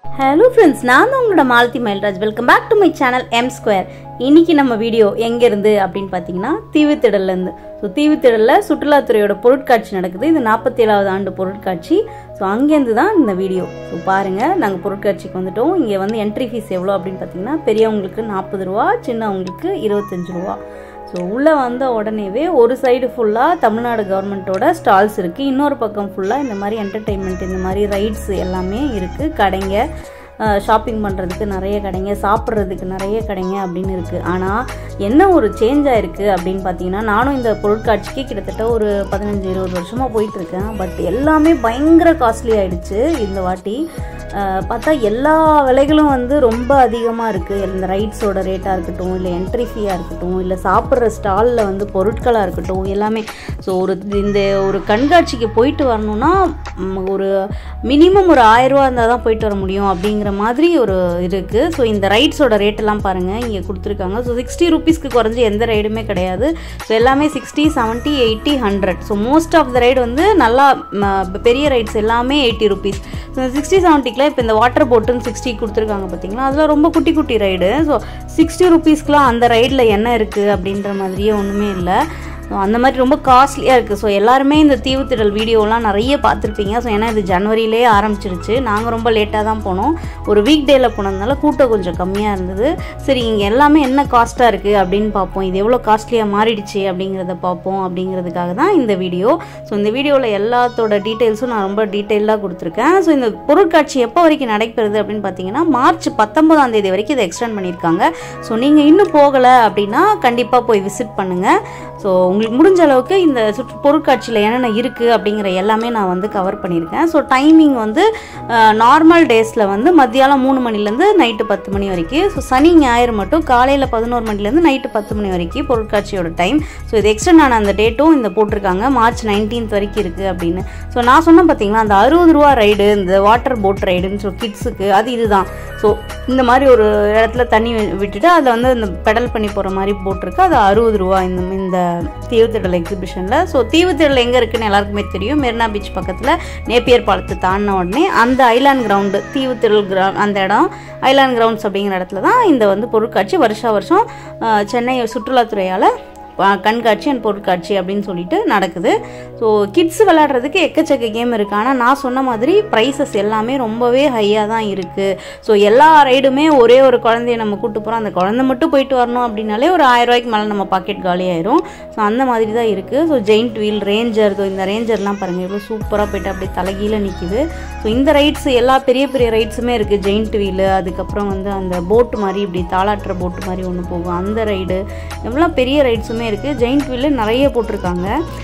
hello friends நான் தான் உங்களோட Malathi Mayilraj welcome back to my channel M square இன்னைக்கு நம்ம வீடியோ எங்கேருந்து அப்படின்னு பார்த்தீங்கன்னா தீவுத்திடல்லேருந்து ஸோ தீவுத்திடலில் சுற்றுலாத்துறையோட பொருட்காட்சி நடக்குது இது நாற்பத்தி ஏழாவது ஆண்டு பொருட்காட்சி ஸோ அங்கேருந்து தான் இந்த வீடியோ ஸோ பாருங்கள் நாங்கள் பொருட்காட்சிக்கு வந்துட்டோம் இங்கே வந்து என்ட்ரி ஃபீஸ் எவ்வளோ அப்படின்னு பார்த்தீங்கன்னா பெரியவங்களுக்கு நாற்பது ரூபா சின்னவங்களுக்கு இருபத்தஞ்சு ரூபா ஸோ உள்ளே வந்த உடனேவே ஒரு சைடு ஃபுல்லாக தமிழ்நாடு கவர்மெண்ட்டோட ஸ்டால்ஸ் இருக்குது இன்னொரு பக்கம் ஃபுல்லாக இந்த மாதிரி என்டர்டெயின்மெண்ட் இந்த மாதிரி ரைட்ஸ் எல்லாமே இருக்குது கடைங்க ஷாப்பிங் பண்ணுறதுக்கு நிறைய கடைங்க சாப்பிட்றதுக்கு நிறைய கடைங்க அப்படின்னு இருக்குது ஆனால் என்ன ஒரு சேஞ்ச் ஆயிருக்கு அப்படின்னு பார்த்தீங்கன்னா நானும் இந்த பொருட்காட்சிக்கு கிட்டத்தட்ட ஒரு பதினஞ்சு இருபது வருஷமாக போயிட்டுருக்கேன் பட் எல்லாமே பயங்கர காஸ்ட்லி ஆயிடுச்சு இந்த வாட்டி அஹ் பார்த்தா எல்லா விலைகளும் வந்து ரொம்ப அதிகமாக இருக்குது இந்த ரைட்ஸோட ரேட்டாக இருக்கட்டும் இல்லை என்ட்ரி ஃபீயாக இருக்கட்டும் இல்லை சாப்பிட்ற ஸ்டாலில் வந்து பொருட்களாக இருக்கட்டும் எல்லாமே ஸோ ஒரு இந்த ஒரு கண்காட்சிக்கு போயிட்டு வரணும்னா ம், ஒரு மினிமம் ஒரு ஆயிரரூவா இருந்தால் தான் போயிட்டு வர முடியும் அப்படிங்கிற மாதிரி ஒரு இருக்குது ஸோ இந்த ரைட்ஸோட ரேட்டெல்லாம் பாருங்கள் இங்கே கொடுத்துருக்காங்க ஸோ சிக்ஸ்டி ருபீஸ்க்கு குறைஞ்சி எந்த ரைடுமே கிடையாது ஸோ எல்லாமே sixty seventy eighty hundred so most of the ride வந்து நல்லா ம, பெரிய ரைட்ஸ் எல்லாமே எயிட்டி ருபீஸ் ஸோ சிக்ஸ்டி செவன்ட்டிக்கில் இப்போ இந்த வாட்டர் போட்டுன்னு சிக்ஸ்டி கொடுத்துருக்காங்க பார்த்தீங்களா அதில் ரொம்ப குட்டி குட்டி ரைடு ஸோ சிக்ஸ்டி ருபீஸ்க்குலாம் அந்த ரைடில் என்ன இருக்குது அப்படின்ற மாதிரியே ஒன்றுமே இல்லை ஸோ அந்த மாதிரி ரொம்ப காஸ்ட்லியாக இருக்குது ஸோ எல்லாருமே இந்த தீவுத்திடல் வீடியோலாம் நிறைய பார்த்துருப்பீங்க ஸோ ஏன்னா இது ஜனவரியிலே ஆரம்பிச்சிருச்சு நாங்கள் ரொம்ப லேட்டாக தான் போனோம் ஒரு வீக் டேயில் போனதுனால கூட்டம் கொஞ்சம் கம்மியாக இருந்தது சரி இங்கே எல்லாமே என்ன காஸ்ட்டாக இருக்குது அப்படின்னு பார்ப்போம் இது எவ்வளோ காஸ்ட்லியாக மாறிடுச்சு அப்படிங்கிறத பார்ப்போம் அப்படிங்கிறதுக்காக தான் இந்த வீடியோ ஸோ இந்த வீடியோவில் எல்லாத்தோட டீட்டெயில்ஸும் நான் ரொம்ப டீட்டெயிலாக கொடுத்துருக்கேன் ஸோ இந்த பொருட்காட்சி எப்போ வரைக்கும் நடைபெறுது அப்படின்னு பார்த்தீங்கன்னா மார்ச் பத்தொன்பதாம் தேதி வரைக்கும் இதை எக்ஸ்டெண்ட் பண்ணியிருக்காங்க ஸோ நீங்கள் இன்னும் போகலை அப்படின்னா கண்டிப்பாக போய் விசிட் பண்ணுங்கள் ஸோ உங்களுக்கு முடிஞ்ச அளவுக்கு இந்த சுற்று பொருட்காட்சியில் என்னென்ன இருக்குது அப்படிங்கிற எல்லாமே நான் வந்து கவர் பண்ணியிருக்கேன் ஸோ டைமிங் வந்து நார்மல் டேஸில் வந்து மத்தியானம் மூணு மணிலேருந்து நைட்டு பத்து மணி வரைக்கும் ஸோ சனி ஞாயிறு மட்டும் காலையில் பதினோரு மணிலேருந்து நைட்டு பத்து மணி வரைக்கும் பொருட்காட்சியோட டைம் ஸோ இது எக்ஸ்டெண்ட் ஆன அந்த டேட்டும் இந்த போட்டிருக்காங்க மார்ச் நைன்டீன்த் வரைக்கும் இருக்குது அப்படின்னு ஸோ நான் சொன்னேன் பார்த்தீங்களா அந்த அறுபது ரூபா ரைடு இந்த வாட்டர் போட் ரைடுன்னு ஸோ கிட்ஸுக்கு அது இதுதான் ஸோ இந்த மாதிரி ஒரு இடத்துல தண்ணி வி- விட்டுட்டு அதில் வந்து இந்த பெடல் பண்ணி போகிற மாதிரி போட்டிருக்கு அது அறுபது ரூபா இந்த இந்த தீவுத்திடல் எக்ஸிபிஷனில் ஸோ தீவுத்திடல் எங்கே இருக்குன்னு எல்லாருக்குமே தெரியும் மெரினா பீச் பக்கத்தில் நேப்பியர் பாலத்தை தாண்டின உடனே அந்த ஐலாண்ட் கிரவுண்டு தீவுத்திடல் கிரா அந்த இடம் ஐலாண்ட் கிரவுண்ட்ஸ் அப்படிங்கிற இடத்துல தான் இந்த வந்து பொருட்காட்சி வருஷா வருஷம் அஹ், சென்னை சுற்றுலாத்துறையால் ப- கண்காட்சி அண்ட் பொருட்காட்சி அப்படின்னு சொல்லிட்டு நடக்குது ஸோ கிட்ஸ் விளையாடுறதுக்கு எக்கச்சக்க கேம் இருக்குது ஆனால் நான் சொன்ன மாதிரி ப்ரைஸஸ் எல்லாமே ரொம்பவே ஹையாக தான் இருக்குது ஸோ எல்லா ரைடுமே ஒரே ஒரு குழந்தைய நம்ம கூட்டு போகிறோம் அந்த குழந்தை மட்டும் போயிட்டு வரணும் அப்படின்னாலே ஒரு ஆயிரம் ரூபாய்க்கு மேலே நம்ம பாக்கெட் காலியாயிரும் ஸோ அந்த மாதிரி தான் இருக்குது ஸோ ஜெயிண்ட் வீல் ரேஞ்சர் இந்த ரேஞ்சர்லாம் பாருங்கள் எவ்வளோ சூப்பராக போயிட்டு அப்படியே தலைகீழ நிற்கிது ஸோ இந்த ரைட்ஸ் எல்லா பெரிய பெரிய ரைட்ஸுமே இருக்குது ஜெயிண்ட் வீலு அதுக்கப்புறம் வந்து அந்த போட்டு மாதிரி இப்படி தாளாட்டுற போட்டு மாதிரி ஒன்று போகும் அந்த ரைடு எவ்வளோ பெரிய ரைட்ஸுமே இருக்குது ஜெயிண்ட் வீலு நிறைய போட்டிருக்காங்க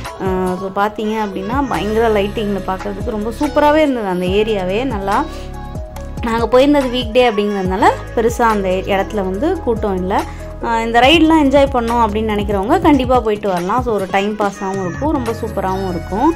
ஸோ பார்த்தீங்க அப்படின்னா பயங்கர லைட்டிங்கில் பார்க்குறதுக்கு ரொம்ப சூப்பராகவே இருந்தது அந்த ஏரியாவே நல்லா நாங்கள் போயிருந்தது வீக் டே அப்படிங்கிறதுனால பெருசாக அந்த இடத்துல வந்து கூட்டம் இல்லை ஆஹ் இந்த ரைடெலாம் என்ஜாய் பண்ணோம் அப்படின்னு நினைக்கிறவங்க கண்டிப்பாக போயிட்டு வரலாம் ஸோ ஒரு டைம் பாஸாகவும் இருக்கும் ரொம்ப சூப்பராகவும் இருக்கும்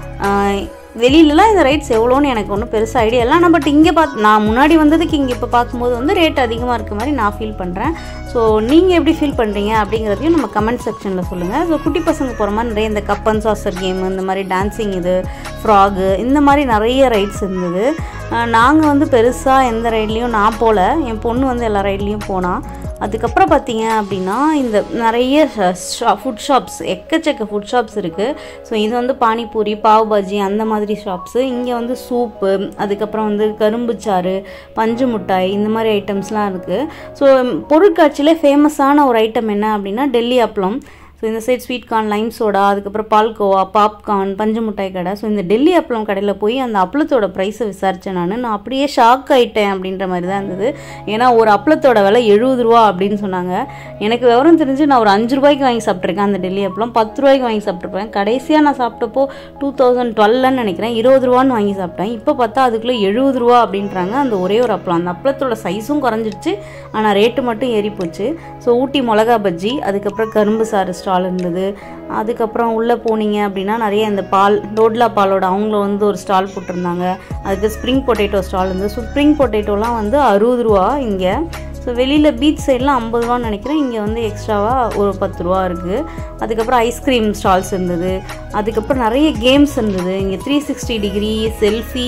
ஆஹ் வெளியிலலாம் இந்த ரைட்ஸ் எவ்வளோன்னு எனக்கு ஒன்றும் பெருசாக ஐடியா இல்லை ஆனால் பட் இங்கே பார்த்து நான் முன்னாடி வந்ததுக்கு இங்கே இப்போ பார்க்கும்போது வந்து ரேட் அதிகமாக இருக்க மாதிரி நான் ஃபீல் பண்ணுறேன் ஸோ நீங்கள் எப்படி ஃபீல் பண்ணுறீங்க அப்படிங்கிறதையும் நம்ம கமெண்ட் செக்ஷனில் சொல்லுங்கள் ஸோ குட்டி பசங்க போகிற மாதிரி நிறைய இந்த கப் அண்ட் சாசர் கேம் இந்த மாதிரி டான்ஸிங் இது ஃப்ராகு இந்த மாதிரி நிறைய ரைட்ஸ் இருந்தது நாங்கள் வந்து பெருசாக எந்த ரைட்லேயும் நான் போகல என் பொண்ணு வந்து எல்லா ரைட்லேயும் போனால் அதுக்கப்புறம் பார்த்தீங்க அப்படின்னா இந்த நிறைய ஃபுட் ஷாப்ஸ் எக்கச்சக்க ஃபுட் ஷாப்ஸ் இருக்குது ஸோ இது வந்து பானிபூரி பாவ் பாஜி அந்த மாதிரி ஷாப்ஸு இங்கே வந்து சூப்பு அதுக்கப்புறம் வந்து கரும்புச்சாறு பஞ்சு மிட்டாய் இந்த மாதிரி ஐட்டம்ஸ்லாம் இருக்குது ஸோ பொருட்காட்சியில் ஃபேமஸான ஒரு ஐட்டம் என்ன அப்படின்னா டெல்லி அப்பளம் ஸோ இந்த side sweet corn lime soda அதுக்கப்புறம் பால்கோவா பாப்கார்ன் பஞ்சு மிட்டாய் கடை ஸோ இந்த டெல்லி அப்பளம் கடையில் போய் அந்த அப்பளத்தோட ப்ரைஸை விசாரித்தேன் நான் நான் அப்படியே ஷாக் ஆயிட்டேன் அப்படின்ற மாதிரி தான் இருந்தது ஏன்னா ஒரு அப்பளத்தோட விலை எழுபது ரூபா அப்படின்னு சொன்னாங்க எனக்கு விவரம் தெரிஞ்சு நான் ஒரு அஞ்சு ரூபாய்க்கு வாங்கி சாப்பிட்ருக்கேன் அந்த டெல்லி அப்பளம் பத்து ரூபாய்க்கு வாங்கி சாப்பிட்ருப்பேன் கடைசியாக நான் சாப்பிட்டப்போ டூ தௌசண்ட் டுவெல்னு நினைக்கிறேன் இருபது ரூபான்னு வாங்கி சாப்பிட்டேன் இப்போ பார்த்தா அதுக்குள்ளே எழுபது ரூபா அப்படின்றாங்க அந்த ஒரே ஒரு அப்பளம் அந்த அப்பளத்தோட சைஸும் குறைஞ்சிருச்சு ஆனால் ரேட்டு மட்டும் ஏறி போச்சு ஸோ ஊட்டி மிளகா பஜ்ஜி அதுக்கப்புறம் கரும்பு சாறு ஸ்டால் இருந்தது அதுக்கப்புறம் உள்ளே போனீங்க அப்படின்னா நிறைய இந்த பால் டோட்லா பாலோட அவங்கள வந்து ஒரு ஸ்டால் போட்டிருந்தாங்க அதுக்கு ஸ்ப்ரிங் பொட்டேட்டோ ஸ்டால் இருந்தது ஸோ ஸ்ப்ரிங் பொட்டேட்டோலாம் வந்து அறுபது ரூபா இங்கே ஸோ வெளியில் பீச் சைட்லாம் ஐம்பது ரூபான்னு நினைக்கிறேன் இங்கே வந்து எக்ஸ்ட்ராவாக ஒரு பத்து ரூபா இருக்குது அதுக்கப்புறம் ஐஸ்கிரீம் ஸ்டால்ஸ் இருந்தது அதுக்கப்புறம் நிறைய கேம்ஸ் இருந்தது இங்கே three sixty degree selfie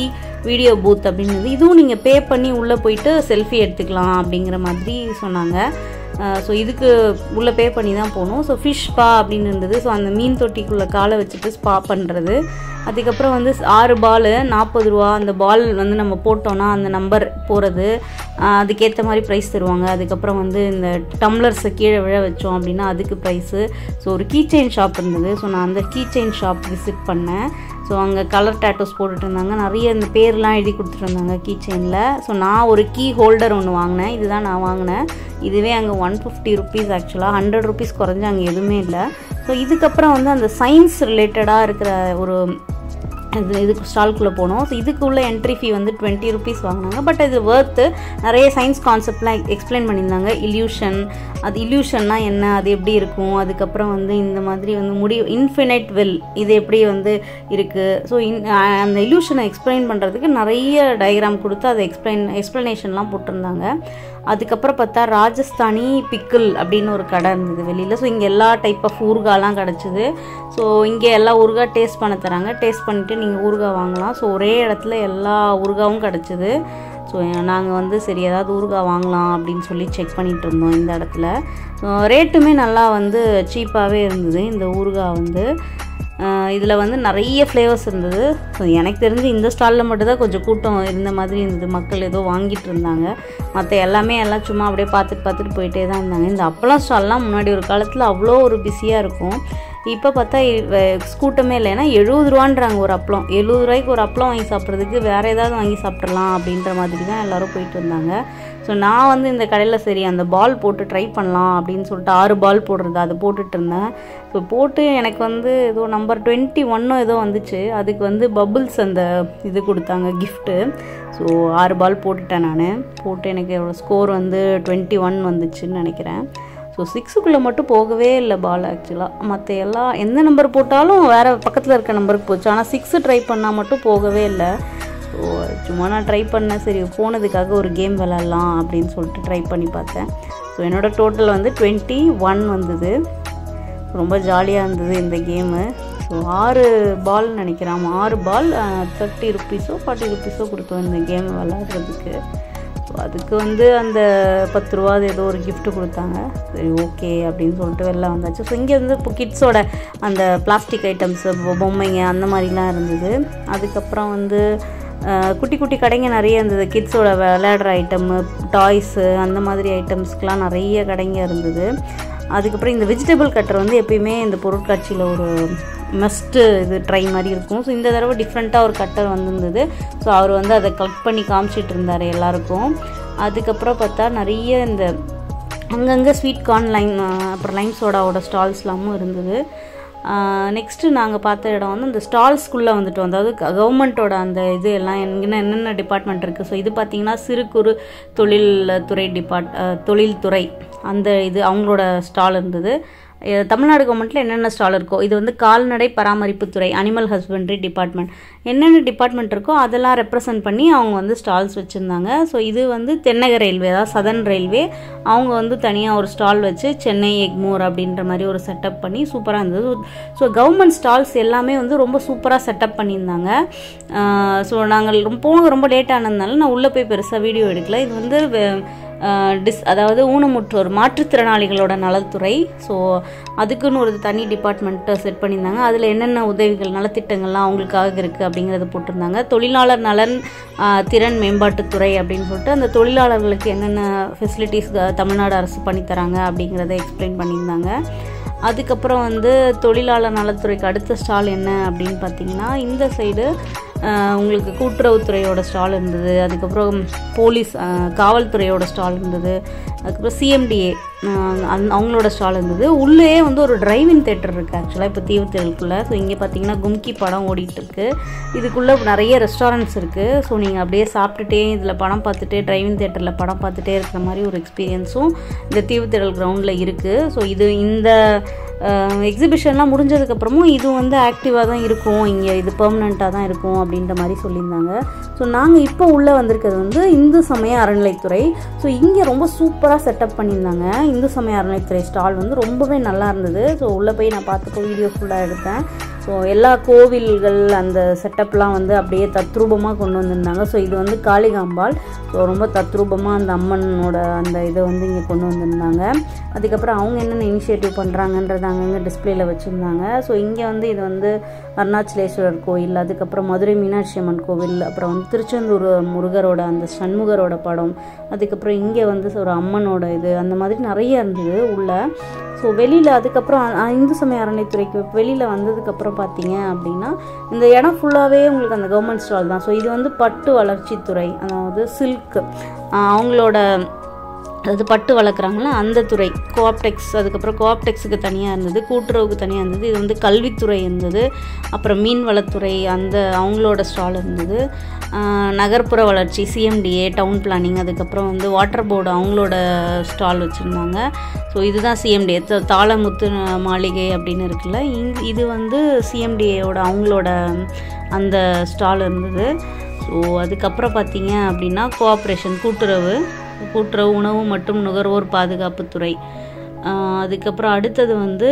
video booth அப்படின்னு இதுவும் நீங்கள் பே பண்ணி உள்ளே போயிட்டு செல்ஃபி எடுத்துக்கலாம் அப்படிங்கிற மாதிரி சொன்னாங்க ஸோ இதுக்கு உள்ளே பே பண்ணி தான் போகணும் ஸோ ஃபிஷ் ஸ்பா அப்படின்னு இருந்தது ஸோ அந்த மீன் தொட்டிக்குள்ளே காலை வச்சுட்டு ஸ்பா பண்ணுறது அதுக்கப்புறம் வந்து ஆறு பால் நாற்பது ரூபா அந்த பால் வந்து நம்ம போட்டோன்னா அந்த நம்பர் போகிறது அதுக்கேற்ற மாதிரி ப்ரைஸ் தருவாங்க அதுக்கப்புறம் வந்து இந்த டம்ளர்ஸை கீழே விழ வச்சோம் அப்படின்னா அதுக்கு ப்ரைஸு ஸோ ஒரு கீ செயின் ஷாப் இருந்தது ஸோ நான் அந்த கீ செயின் ஷாப் விசிட் பண்ணேன் ஸோ அங்கே கலர் டேட்டோஸ் போட்டுட்டு இருந்தாங்க நிறைய இந்த பேர்லாம் எழுதி கொடுத்துட்டு இருந்தாங்க கீ செயினில் ஸோ நான் ஒரு கீ ஹோல்டர் ஒன்று வாங்கினேன் இதுதான் நான் வாங்கினேன் இதுவே அங்கே ஒன் ஃபிஃப்டி ருபீஸ் ஆக்சுவலாக ஹண்ட்ரட் ருபீஸ் குறைஞ்சு அங்கே எதுவுமே இல்லை ஸோ இதுக்கப்புறம் வந்து அந்த சயின்ஸ் ரிலேட்டடாக இருக்கிற ஒரு இது இதுக்கு ஸ்டால்குள்ளே போனோம் ஸோ இதுக்கு உள்ள என்ட்ரி ஃபீ வந்து டுவெண்ட்டி ருபீஸ் வாங்கினாங்க பட் இது ஒர்த்து நிறைய சயின்ஸ் கான்செப்ட்லாம் எக்ஸ்பிளைன் பண்ணியிருந்தாங்க இல்யூஷன் அது இல்யூஷன்னா என்ன அது எப்படி இருக்கும் அதுக்கப்புறம் வந்து இந்த மாதிரி வந்து முடி இன்ஃபினைட் வெல் இது எப்படி வந்து இருக்குது ஸோ இன் அந்த இல்யூஷனை எக்ஸ்பிளைன் பண்ணுறதுக்கு நிறைய டயக்ராம் கொடுத்து அதை எக்ஸ்பிளைன் எக்ஸ்ப்ளனேஷன்லாம் போட்டிருந்தாங்க அதுக்கப்புறம் பார்த்தா ராஜஸ்தானி பிக்கிள் அப்படின்னு ஒரு கடை இருந்தது வெளியில் ஸோ இங்கே எல்லா டைப் ஆஃப் ஊறுகாலாம் கிடச்சிது ஸோ இங்கே எல்லா ஊறுகாய் டேஸ்ட் பண்ண தராங்க டேஸ்ட் பண்ணிவிட்டு நீங்கள் ஊறுகாய் வாங்கலாம் ஸோ ஒரே இடத்துல எல்லா ஊறுகாவும் கிடச்சிது ஸோ நாங்கள் வந்து சரி ஏதாவது ஊறுகாய் வாங்கலாம் அப்படின்னு சொல்லி செக் பண்ணிகிட்டு இருந்தோம் இந்த இடத்துல ஸோ ரேட்டுமே நல்லா வந்து சீப்பாகவே இருந்தது இந்த ஊறுகாய் வந்து இதில் வந்து நிறைய ஃப்ளேவர்ஸ் இருந்தது ஸோ எனக்கு தெரிஞ்சு இந்த ஸ்டாலில் மட்டும்தான் கொஞ்சம் கூட்டம் இருந்த மாதிரி இருந்தது மக்கள் ஏதோ வாங்கிட்டு இருந்தாங்க மற்ற எல்லாமே எல்லாம் சும்மா அப்படியே பார்த்துட்டு பார்த்துட்டு போயிட்டே தான் இருந்தாங்க இந்த அப்பளம் ஸ்டால்லாம் முன்னாடி ஒரு காலத்தில் அவ்வளோ ஒரு பிஸியாக இருக்கும் இப்போ பார்த்தா கூட்டமே இல்லை ஏன்னா எழுபது ரூபான்றாங்க ஒரு அப்பளம் எழுபது ரூபாய்க்கு ஒரு அப்பளம் வாங்கி சாப்பிட்றதுக்கு வேறு ஏதாவது வாங்கி சாப்பிட்றலாம் அப்படின்ற மாதிரி தான் எல்லோரும் போயிட்டு இருந்தாங்க ஸோ நான் வந்து இந்த கடையில் சரி அந்த பால் போட்டு ட்ரை பண்ணலாம் அப்படின்னு சொல்லிட்டு ஆறு பால் போடுறது அதை போட்டுட்டு இருந்தேன் ஸோ போட்டு எனக்கு வந்து ஏதோ நம்பர் டுவெண்ட்டி ஒன்னோ ஏதோ வந்துச்சு அதுக்கு வந்து பபுள்ஸ் அந்த இது கொடுத்தாங்க கிஃப்ட்டு ஸோ ஆறு பால் போட்டுட்டேன் நான் போட்டு எனக்கு என்னோடய ஸ்கோர் வந்து டுவெண்ட்டி ஒன் வந்துச்சுன்னு நினைக்கிறேன் ஸோ சிக்ஸுக்குள்ளே மட்டும் போகவே இல்லை பால் ஆக்சுவலாக மற்ற எல்லா எந்த நம்பர் போட்டாலும் வேறு பக்கத்தில் இருக்க நம்பருக்கு போச்சு ஆனால் சிக்ஸு ட்ரை பண்ணால் மட்டும் போகவே இல்லை ஸோ சும்மா நான் ட்ரை பண்ணேன் சரி போனதுக்காக ஒரு கேம் விளாட்லாம் அப்படின்னு சொல்லிட்டு ட்ரை பண்ணி பார்த்தேன் ஸோ என்னோடய டோட்டல் வந்து டுவெண்ட்டி ஒன் வந்தது ரொம்ப ஜாலியாக இருந்தது இந்த கேமு ஸோ ஆறு பால் நினைக்கிறேன் ஆறு பால் தேர்ட்டி ருப்பீஸோ ஃபார்ட்டி ருப்பீஸோ கொடுத்தோம் இந்த கேம் விளாட்றதுக்கு ஸோ அதுக்கு வந்து அந்த பத்து ரூபா ஏதோ ஒரு கிஃப்ட் கொடுத்தாங்க சரி ஓகே அப்படின்னு சொல்லிட்டு வெளில வந்தாச்சு ஸோ இங்கே வந்து இப்போ கிட்ஸோட அந்த பிளாஸ்டிக் ஐட்டம்ஸு பொம்மைங்க அந்த மாதிரிலாம் இருந்தது அதுக்கப்புறம் வந்து குட்டி குட்டி கடைங்க நிறைய இருந்தது கிட்ஸோட விளையாடுற ஐட்டமு டாய்ஸு அந்த மாதிரி ஐட்டம்ஸ்க்கெலாம் நிறைய கடைங்க இருந்தது அதுக்கப்புறம் இந்த வெஜிடபிள் கட்டர் வந்து எப்பயுமே இந்த பொருட்காட்சியில் ஒரு மஸ்ட்டு இது ட்ரை மாதிரி இருக்கும் ஸோ இந்த தடவை டிஃப்ரெண்ட்டாக ஒரு கட்டர் வந்திருந்தது ஸோ அவர் வந்து அதை கலெக்ட் பண்ணி காமிச்சிட்டு இருந்தார் எல்லாருக்கும் அதுக்கப்புறம் பார்த்தா நிறைய இந்த அங்கங்கே ஸ்வீட் கார்ன் லைம் அப்புறம் லைம் சோடாவோட ஸ்டால்ஸ்லாமும் இருந்தது நெக்ஸ்ட்டு நாங்கள் பார்த்த இடம் வந்து இந்த ஸ்டால்ஸ்குள்ளே வந்துட்டோம் அதாவது கவர்மெண்ட்டோட அந்த இது எல்லாம் என்ன என்னென்ன டிபார்ட்மெண்ட் இருக்குது ஸோ இது பார்த்திங்கன்னா சிறு குறு தொழில் துறை டிபார்ட் தொழில்துறை அந்த இது அவங்களோட ஸ்டால் இருந்தது தமிழ்நாடு கவர்மெண்ட்டில் என்னென்ன ஸ்டால் இருக்கோ இது வந்து கால்நடை பராமரிப்புத்துறை அனிமல் ஹஸ்பண்ட்ரி டிபார்ட்மெண்ட் என்னென்ன டிபார்ட்மெண்ட் இருக்கோ அதெல்லாம் ரெப்ரசன்ட் பண்ணி அவங்க வந்து ஸ்டால்ஸ் வச்சுருந்தாங்க ஸோ இது வந்து தென்னக ரயில்வே அதாவது சதர்ன் ரயில்வே அவங்க வந்து தனியாக ஒரு ஸ்டால் வச்சு சென்னை எக்மோர் அப்படின்ற மாதிரி ஒரு செட்டப் பண்ணி சூப்பராக இருந்தது ஸோ கவர்மெண்ட் ஸ்டால்ஸ் எல்லாமே வந்து ரொம்ப சூப்பராக செட்டப் பண்ணியிருந்தாங்க ஸோ நாங்கள் ரொம்ப போக ரொம்ப லேட் ஆனதுனால நான் உள்ளே போய் பெருசாக வீடியோ எடுக்கல இது வந்து டிஸ் அதாவது ஊனமுற்றோர் மாற்றுத்திறனாளிகளோட நலத்துறை ஸோ அதுக்குன்னு ஒரு தனி டிபார்ட்மெண்ட்டை செட் பண்ணியிருந்தாங்க அதில் என்னென்ன உதவிகள் நலத்திட்டங்கள்லாம் அவங்களுக்காக இருக்குது அப்படிங்கிறத போட்டிருந்தாங்க தொழிலாளர் நலன் திறன் மேம்பாட்டுத்துறை அப்படின்னு சொல்லிட்டு அந்த தொழிலாளர்களுக்கு என்னென்ன ஃபெசிலிட்டிஸ் தமிழ்நாடு அரசு பண்ணித்தராங்க அப்படிங்கிறத எக்ஸ்பிளைன் பண்ணியிருந்தாங்க அதுக்கப்புறம் வந்து தொழிலாளர் நலத்துறைக்கு அடுத்த ஸ்டால் என்ன அப்படின்னு பார்த்தீங்கன்னா இந்த சைடு உங்களுக்கு கூட்டுறவுத்துறையோட ஸ்டால் இருந்தது அதுக்கப்புறம் போலீஸ் காவல்துறையோட ஸ்டால் இருந்தது அதுக்கப்புறம் சிஎம்டிஏ அந் அவங்களோட ஸ்டால் இருந்தது உள்ளே வந்து ஒரு டிரைவிங் தேட்டர் இருக்குது ஆக்சுவலாக இப்போ தீவுத்திரலுக்குள்ளே ஸோ இங்கே பார்த்தீங்கன்னா கும்கி படம் ஓடிட்டுருக்கு இதுக்குள்ளே நிறைய ரெஸ்டாரண்ட்ஸ் இருக்குது ஸோ நீங்கள் அப்படியே சாப்பிட்டுட்டே இதில் படம் பார்த்துட்டே டிரைவிங் தேட்டரில் படம் பார்த்துட்டே இருக்கிற மாதிரி ஒரு எக்ஸ்பீரியன்ஸும் இந்த தீவுத்திரல் கிரவுண்டில் இருக்குது ஸோ இது இந்த எக்ஸிபிஷன்லாம் முடிஞ்சதுக்கப்புறமும் இது வந்து ஆக்டிவாக தான் இருக்கும் இங்கே இது பெர்மனண்ட்டாக தான் இருக்கும் அப்படின்ற மாதிரி சொல்லியிருந்தாங்க ஸோ நாங்கள் இப்போ உள்ளே வந்திருக்கிறது வந்து இந்து சமய அறநிலைத்துறை ஸோ இங்கே ரொம்ப சூப்பராக செட்டப் பண்ணியிருந்தாங்க இந்து சமய அறநிலைத்துறை ஸ்டால் வந்து ரொம்பவே நல்லா இருந்தது ஸோ உள்ளே போய் நான் பார்த்துக்கோ வீடியோ ஃபுல்லாக எடுத்தேன் ஸோ எல்லா கோவில்கள் அந்த செட்டப்லாம் வந்து அப்படியே தத்ரூபமாக கொண்டு வந்திருந்தாங்க ஸோ இது வந்து காளிகாம்பாள் ஸோ ரொம்ப தத்ரூபமாக அந்த அம்மனோட அந்த இதை வந்து இங்கே கொண்டு வந்திருந்தாங்க அதுக்கப்புறம் அவங்க என்னென்ன இனிஷியேட்டிவ் பண்ணுறாங்கன்றது அங்கங்கே டிஸ்பிளேல வச்சுருந்தாங்க ஸோ இங்கே வந்து இது வந்து அருணாச்சலேஸ்வரர் கோயில் அதுக்கப்புறம் மதுரை மீனாட்சி அம்மன் கோவில் அப்புறம் வந்து திருச்செந்தூர் முருகரோட அந்த சண்முகரோட படம் அதுக்கப்புறம் இங்கே வந்து ஒரு அம்மனோட இது அந்த மாதிரி நிறைய இருந்தது உள்ள ஸோ வெளியில் அதுக்கப்புறம் அ- இந்து சமய அறநிலைத்துறைக்கு வெளியில் வந்ததுக்கப்புறம் பார்த்தீங்க அப்படின்னா இந்த இடம் ஃபுல்லாகவே உங்களுக்கு அந்த கவர்மெண்ட் ஸ்டால் தான் ஸோ இது வந்து பட்டு வளர்ச்சித்துறை அதாவது சில்க் அவங்களோட அதாவது பட்டு வளர்க்குறாங்களா அந்த துறை கோஆப்டெக்ஸ் அதுக்கப்புறம் கோஆப்டெக்ஸுக்கு தனியாக இருந்தது கூட்டுறவுக்கு தனியாக இருந்தது இது வந்து கல்வித்துறை இருந்தது அப்புறம் மீன்வளத்துறை அந்த அவங்களோட ஸ்டால் இருந்தது ஆஹ் நகர்ப்புற வளர்ச்சி சிஎம்டிஏ டவுன் பிளானிங் அதுக்கப்புறம் வந்து வாட்டர் போர்டு அவங்களோட ஸ்டால் வச்சுருந்தாங்க ஸோ இதுதான் சிஎம்டிஏ தாளமுத்து மாளிகை அப்படின்னு இருக்குல்ல இங் இது வந்து சிஎம்டிஏயோட அவங்களோட அந்த ஸ்டால் இருந்தது ஸோ அதுக்கப்புறம் பார்த்தீங்க அப்படின்னா கோஆப்ரேஷன் கூட்டுறவு கூட்டுறவு உணவு மற்றும் நுகர்வோர் பாதுகாப்புத்துறை ஆஹ் அதுக்கப்புறம் அடுத்தது வந்து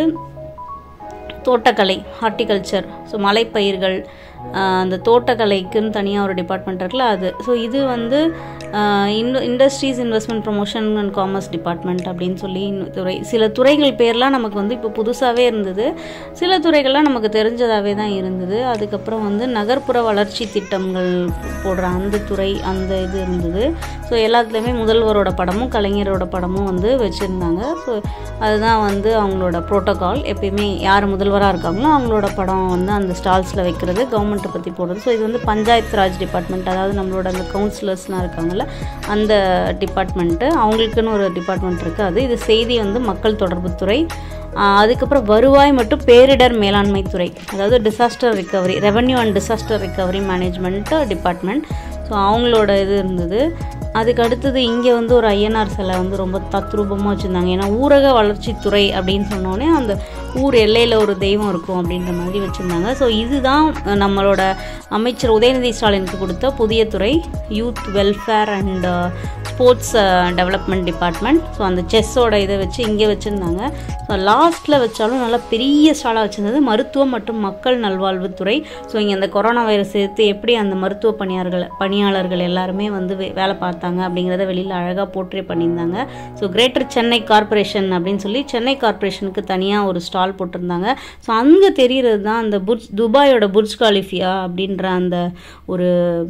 தோட்டக்கலை ஹார்ட்டிகல்ச்சர் ஸோ மலைப்பயிர்கள் ஆஹ் அந்த தோட்டக்கலைக்குன்னு தனியாக ஒரு டிபார்ட்மெண்ட் இருக்குல்ல அது ஸோ இது வந்து in industries investment promotion and commerce department அப்படின்னு சொல்லி இன்னும் துறை சில துறைகள் பேர்லாம் நமக்கு வந்து இப்போ புதுசாகவே இருந்தது சில துறைகள்லாம் நமக்கு தெரிஞ்சதாகவே தான் இருந்தது அதுக்கப்புறம் வந்து நகர்ப்புற வளர்ச்சி திட்டங்கள் போடுற அந்த துறை அந்த இது இருந்தது ஸோ எல்லாத்துலேயுமே முதல்வரோட படமும் கலைஞரோட படமும் வந்து வச்சுருந்தாங்க ஸோ அதுதான் வந்து அவங்களோட ப்ரோட்டோகால் எப்பயுமே யார் முதல்வராக இருக்காங்களோ அவங்களோட படம் வந்து அந்த ஸ்டால்ஸில் வைக்கிறது கவர்மெண்ட்டை பற்றி போடுறது ஸோ இது வந்து பஞ்சாயத்து ராஜ் டிபார்ட்மெண்ட் அதாவது நம்மளோட அந்த கவுன்சிலர்ஸ்லாம் இருக்காங்கல்ல அந்த டிபார்ட்மெண்ட்டு அவங்களுக்குன்னு ஒரு டிபார்ட்மெண்ட் இருக்குது அது இது செய்தி வந்து மக்கள் தொடர்புத்துறை ஆஹ் அதுக்கப்புறம் வருவாய் மற்றும் பேரிடர் மேலாண்மை துறை அதாவது disaster recovery revenue and disaster recovery management department so அவங்களோட இது இருந்தது அதுக்கு அடுத்தது இங்கே வந்து ஒரு ஐஎன்ஆர் சிலை வந்து ரொம்ப தத்ரூபமாக வச்சுருந்தாங்க ஏன்னா ஊரக வளர்ச்சித்துறை அப்படின்னு சொன்னோடனே அந்த ஊர் எல்லையில் ஒரு தெய்வம் இருக்கும் அப்படின்ற மாதிரி வச்சுருந்தாங்க ஸோ இதுதான் நம்மளோட அமைச்சர் உதயநிதி ஸ்டாலினுக்கு கொடுத்த புதிய துறை youth welfare and sports development department so அந்த செஸ்ஸோட இதை வச்சு இங்கே வச்சுருந்தாங்க ஸோ லாஸ்ட்டில் வச்சாலும் நல்லா பெரிய ஸ்டாலாக வச்சுருந்தது மருத்துவம் மற்றும் மக்கள் நல்வாழ்வுத்துறை ஸோ இங்கே அந்த கொரோனா வைரஸ் எடுத்து எப்படி அந்த மருத்துவ பணியாளர்கள் பணியாளர்கள் எல்லாருமே வந்து வே- வேலை பார்த்தாங்க அப்படிங்கிறத வெளியில் அழகாக போர்ட்ரே பண்ணியிருந்தாங்க ஸோ கிரேட்டர் சென்னை கார்ப்பரேஷன் அப்படின்னு சொல்லி சென்னை கார்ப்பரேஷனுக்கு தனியாக ஒரு ஸ்டால் போட்டிருந்தாங்க ஸோ அங்கே தெரிகிறது தான் அந்த புர்ஜ் துபாயோட புர்ஜ் காலிஃபியா அப்படின்ற அந்த ஒரு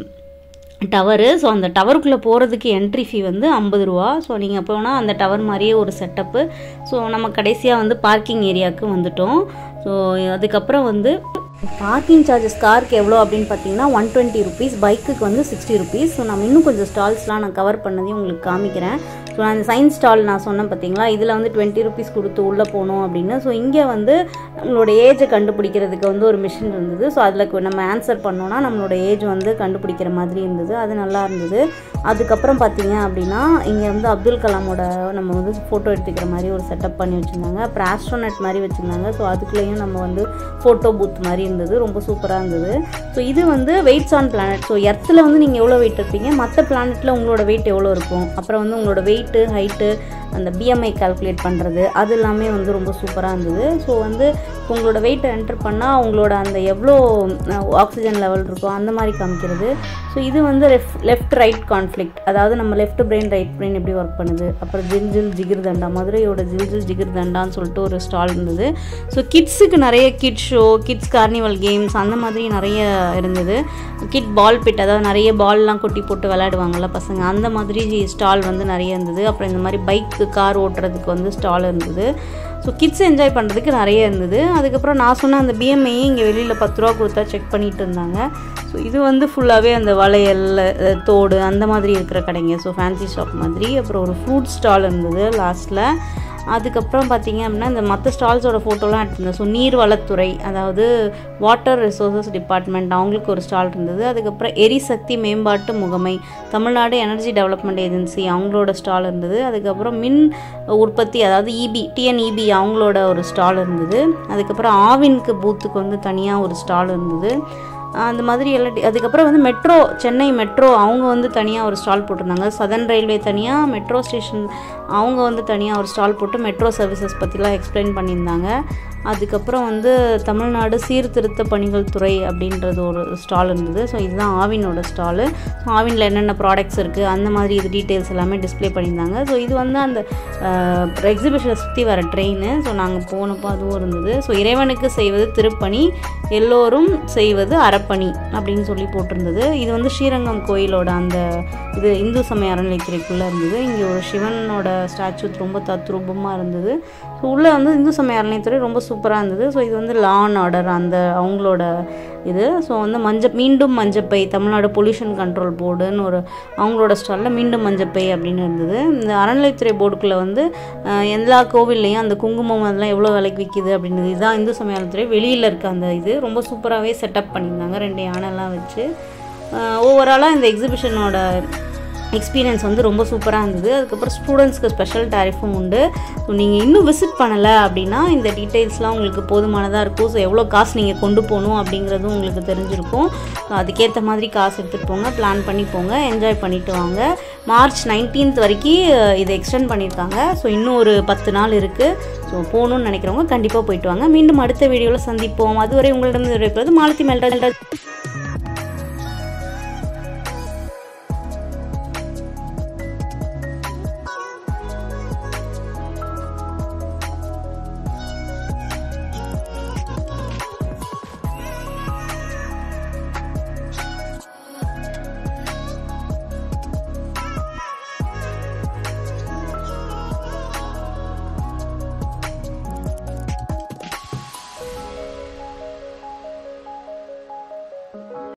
டவரு ஸோ அந்த டவருக்குள்ளே போகிறதுக்கு என்ட்ரி ஃபீ வந்து ஐம்பது ரூபா ஸோ நீங்கள் போனால் அந்த டவர் மாதிரியே ஒரு செட்டப்பு ஸோ நம்ம கடைசியாக வந்து பார்க்கிங் ஏரியாவுக்கு வந்துட்டோம் ஸோ அதுக்கப்புறம் வந்து பார்க்கிங் சார்ஜஸ் காருக்கு எவ்வளோ அப்படின்னு பார்த்தீங்கன்னா ஒன் டுவெண்ட்டி ருபீஸ் பைக்குக்கு வந்து சிக்ஸ்டி ருபீஸ் ஸோ நம்ம இன்னும் கொஞ்சம் ஸ்டால்ஸ்லாம் நான் கவர் பண்ணதையும் உங்களுக்கு காமிக்கிறேன் ஸோ நான் இந்த சயின்ஸ் ஸ்டால் நான் சொன்னேன் பார்த்தீங்களா இதில் வந்து டுவெண்ட்டி ருபீஸ் கொடுத்து உள்ளே போகணும் அப்படின்னு ஸோ இங்கே வந்து நம்மளோட ஏஜை கண்டுபிடிக்கிறதுக்கு வந்து ஒரு மிஷின் இருந்தது ஸோ அதில் நம்ம ஆன்சர் பண்ணோன்னா நம்மளோட ஏஜ் வந்து கண்டுபிடிக்கிற மாதிரி இருந்தது அது நல்லா இருந்தது அதுக்கப்புறம் பார்த்தீங்க அப்படின்னா இங்கே வந்து அப்துல் கலாமோட நம்ம வந்து ஃபோட்டோ எடுத்துக்கிற மாதிரி ஒரு செட்டப் பண்ணி வச்சுருந்தாங்க அப்புறம் ஆஸ்ட்ரோனட் மாதிரி வச்சுருந்தாங்க ஸோ அதுக்குள்ளேயும் நம்ம வந்து ஃபோட்டோ பூத் மாதிரி இருந்தது ரொம்ப சூப்பராக இருந்தது ஸோ இது வந்து வெயிட்ஸ் ஆன் பிளானட் ஸோ எர்த்தில் வந்து நீங்கள் எவ்வளோ வெயிட் இருப்பீங்க மற்ற பிளானெட்டில் உங்களோட வெயிட் எவ்வளோ இருக்கும் அப்புறம் வந்து உங்களோட வெயிட்டு ஹைட்டு அந்த பிஎம்ஐ கால்குலேட் பண்ணுறது அது எல்லாமே வந்து ரொம்ப சூப்பராக இருந்தது ஸோ வந்து உங்களோட வெயிட்டை என்டர் பண்ணால் உங்களோட அந்த எவ்வளோ ஆக்சிஜன் லெவல் இருக்கோ அந்த மாதிரி காமிக்கிறது ஸோ இது வந்து லெஃப்ட் ரைட் கான்ஃப்ளிக்ட் அதாவது நம்ம லெஃப்ட் பிரெயின் ரைட் பிரெயின் எப்படி ஒர்க் பண்ணுது அப்புறம் ஜில் ஜில் ஜிகிர் தண்டா மதுரையோட ஜில் ஜில் ஜிகிர் தண்டான்னு சொல்லிட்டு ஒரு ஸ்டால் இருந்தது ஸோ கிட்ஸுக்கு நிறைய kid show kids carnival games அந்த மாதிரி நிறைய இருந்தது கிட் பால் பிட் அதாவது நிறைய பால்லாம் கொட்டி போட்டு விளையாடுவாங்கல்ல பசங்க அந்த மாதிரி ஸ்டால் வந்து நிறைய இருந்தது அப்புறம் இந்த மாதிரி பைக்கு கார் ஓட்டுறதுக்கு வந்து ஸ்டால் இருந்தது ஸோ கிட்ஸ் என்ஜாய் பண்ணுறதுக்கு நிறைய இருந்தது அதுக்கப்புறம் நான் சொன்ன அந்த பிஎம்ஐ இங்கே வெளியில் பத்து ரூபா கொடுத்தா செக் பண்ணிட்டு இருந்தாங்க ஸோ இது வந்து ஃபுல்லாகவே அந்த வளையல் அஹ், தோடு அந்த மாதிரி இருக்கிற கடைங்க ஸோ ஃபேன்சி ஷாப் மாதிரி அப்புறம் ஒரு ஃப்ரூட் ஸ்டால் இருந்தது லாஸ்ட்டில் அதுக்கப்புறம் பார்த்தீங்க அப்படின்னா இந்த மற்ற ஸ்டால்ஸோட ஃபோட்டோலாம் எடுத்திருந்தேன் ஸோ நீர்வளத்துறை அதாவது வாட்டர் ரிசோர்சஸ் டிபார்ட்மெண்ட் அவங்களுக்கு ஒரு ஸ்டால் இருந்தது அதுக்கப்புறம் எரிசக்தி மேம்பாட்டு முகமை தமிழ்நாடு எனர்ஜி டெவலப்மெண்ட் ஏஜென்சி அவங்களோட ஸ்டால் இருந்தது அதுக்கப்புறம் மின் உற்பத்தி அதாவது இபி டிஎன்இபி அவங்களோட ஒரு ஸ்டால் இருந்தது அதுக்கப்புறம் ஆவின்க்கு பூத்துக்கு வந்து தனியாக ஒரு ஸ்டால் இருந்தது அந்த மாதிரி எல்லாம் டி- அதுக்கப்புறம் வந்து மெட்ரோ சென்னை மெட்ரோ அவங்க வந்து தனியாக ஒரு ஸ்டால் போட்டிருந்தாங்க சதர்ன் ரயில்வே தனியாக மெட்ரோ ஸ்டேஷன் அவங்க வந்து தனியாக ஒரு ஸ்டால் போட்டு மெட்ரோ சர்வீசஸ் பற்றிலாம் எக்ஸ்பிளைன் பண்ணியிருந்தாங்க அதுக்கப்புறம் வந்து தமிழ்நாடு சீர்திருத்த பணிகள் துறை அப்படின்றது ஒரு ஸ்டால் இருந்தது ஸோ இதுதான் ஆவினோட ஸ்டாலு ஆவினில் என்னென்ன ப்ராடக்ட்ஸ் இருக்குது அந்த மாதிரி இது டீட்டெயில்ஸ் எல்லாமே டிஸ்ப்ளே பண்ணியிருந்தாங்க ஸோ இது வந்து அந்த எக்ஸிபிஷனை சுற்றி வர ட்ரெயின் ஸோ நாங்கள் போனப்போ அதுவும் இருந்தது ஸோ இறைவனுக்கு செய்வது திருப்பணி எல்லோரும் செய்வது அறப்பணி அப்படின்னு சொல்லி போட்டிருந்தது இது வந்து ஸ்ரீரங்கம் கோயிலோட அந்த இது இந்து சமய அறநிலைத்துறைக்குள்ளே இருந்தது இங்கே ஒரு சிவனோட ஸ்டாச்சு ரொம்ப தத்ரூபமாக இருந்தது ஸோ உள்ளே வந்து இந்து சமய அறநிலைத்துறை ரொம்ப சூப்பராக இருந்தது ஸோ இது வந்து லா அண்ட் ஆர்டர் அந்த அவங்களோட இது ஸோ வந்து மஞ்ச மீண்டும் மஞ்சப்பை தமிழ்நாடு பொல்யூஷன் கண்ட்ரோல் போர்டுன்னு ஒரு அவங்களோட ஸ்டாலில் மீண்டும் மஞ்சப்பை அப்படின்னு இருந்தது இந்த அறநிலைத்துறை போர்டுக்குள்ளே வந்து அஹ், எல்லா கோவில்லையும் அந்த குங்குமம் அதெல்லாம் எவ்வளோ விலைக்கு விற்கிது அப்படின்றது இதுதான் இந்து சமய அறநிலைத்துறை வெளியில் இருக்க அந்த இது ரொம்ப சூப்பராகவே செட்டப் பண்ணியிருந்தாங்க ரெண்டு யானைலாம் வச்சு ஓவராலாக இந்த எக்ஸிபிஷனோட எக்ஸ்பீரியன்ஸ் வந்து ரொம்ப சூப்பராக இருந்தது அதுக்கப்புறம் ஸ்டூடெண்ட்ஸ்க்கு ஸ்பெஷல் டேரிஃபும் உண்டு ஸோ நீங்கள் இன்னும் விசிட் பண்ணலை அப்படின்னா இந்த டீட்டெயில்ஸ்லாம் உங்களுக்கு போதுமானதாக இருக்கும் ஸோ எவ்வளோ காசு நீங்கள் கொண்டு போகணும் அப்படிங்கிறதும் உங்களுக்கு தெரிஞ்சிருக்கும் ஸோ அதுக்கேற்ற மாதிரி காசு எடுத்துகிட்டு போங்க பிளான் பண்ணி போங்க என்ஜாய் பண்ணிட்டு வாங்க மார்ச் நைன்டீன்த் வரைக்கும் அஹ், இதை எக்ஸ்டெண்ட் பண்ணியிருக்காங்க ஸோ இன்னும் ஒரு பத்து நாள் இருக்குது ஸோ போகணும்னு நினைக்கிறவங்க கண்டிப்பாக போயிட்டு வாங்க மீண்டும் அடுத்த வீடியோவில் சந்திப்போம் அதுவரை உங்களிடம் இருப்பது மாலத்தி மெல்டா